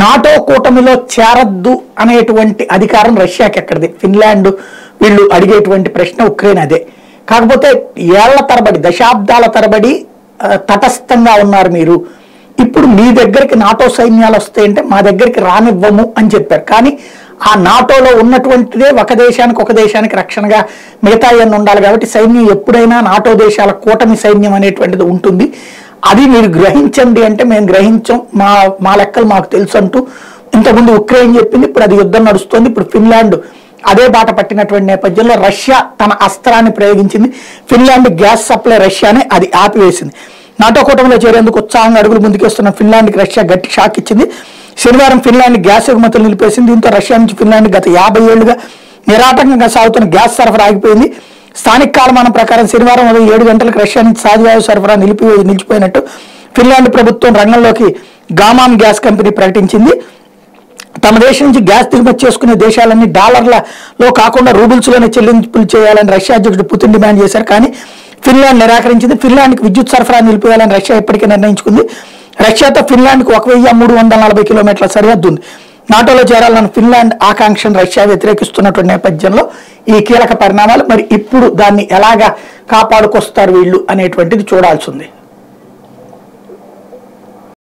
NATO కూటమిలో చేరద్దు అనేటువంటి అధికారం రష్యాకి ఎక్కడిది ఫిన్లాండ్ వీళ్ళు అడిగేటువంటి ప్రశ్న ఉక్రెయిన్ అదే కాకపోతే ఏళ్ల తరబడి దశాబ్దాల తరబడి ఆ, తటస్థంగా ఉన్నారు మీరు ఇప్పుడు మీ దగ్గరికి నాటో సైన్యాలు వస్తాయంటే మా దగ్గరికి రానివ్వము అని చెప్పారు కానీ ఆ నాటోలో ఉన్నటువంటిదే ఒక దేశానికి ఒక దేశానికి రక్షణగా మిగతా అన్ని ఉండాలి కాబట్టి సైన్యం ఎప్పుడైనా నాటో దేశాల కూటమి సైన్యం అనేటువంటిది ఉంటుంది అది మీరు గ్రహించండి అంటే మేము గ్రహించం మా మా లెక్కలు మాకు తెలుసు అంటూ ఇంతకుముందు ఉక్రెయిన్ చెప్పింది ఇప్పుడు అది యుద్ధం నడుస్తుంది ఇప్పుడు ఫిన్లాండ్ అదే బాట పట్టినటువంటి నేపథ్యంలో రష్యా తన అస్త్రాన్ని ప్రయోగించింది ఫిన్లాండ్ గ్యాస్ సప్లై రష్యాని అది ఆపివేసింది నాటో కూటమిలో చేరేందుకు ఉత్సాహంగా అడుగులు ముందుకేస్తున్న ఫిన్లాండ్కి రష్యా గట్టి షాక్ ఇచ్చింది శనివారం ఫిన్లాండ్ గ్యాస్ ఎగుమతులు నిలిపేసింది దీంతో రష్యా నుంచి ఫిన్లాండ్ గత యాభై ఏళ్లుగా నిరాటంకంగా సాగుతున్న గ్యాస్ సరఫరా ఆగిపోయింది స్థానిక కాలమానం ప్రకారం శనివారం ఉదయం ఏడు గంటలకు రష్యా నుంచి సహజవాయు సరఫరా నిలిపి నిలిచిపోయినట్టు ఫిన్లాండ్ ప్రభుత్వం రంగంలోకి గామాన్ గ్యాస్ కంపెనీ ప్రకటించింది తమ దేశం నుంచి గ్యాస్ దిగుమతి చేసుకునే దేశాలన్నీ డాలర్లలో కాకుండా రూబుల్స్లోనే చెల్లింపులు చేయాలని రష్యా అధ్యక్షుడు పుతిన్ డిమాండ్ చేశారు కానీ ఫిన్లాండ్ నిరాకరించింది ఫిన్లాండ్కి విద్యుత్ సరఫరా నిలిపేయాలని రష్యా ఇప్పటికే నిర్ణయించుకుంది రష్యాతో ఫిన్లాండ్కి ఒక వెయ్యి మూడు వందల నలభై కిలోమీటర్ల సరిహద్దు ఉంది నాటోలో చేరాలన్న ఫిన్లాండ్ ఆకాంక్షను రష్యా వ్యతిరేకిస్తున్నటువంటి నేపథ్యంలో ఈ కీలక పరిణామాలు మరి ఇప్పుడు దాన్ని ఎలాగా కాపాడుకొస్తారు వీళ్ళు అనేటువంటిది చూడాల్సి ఉంది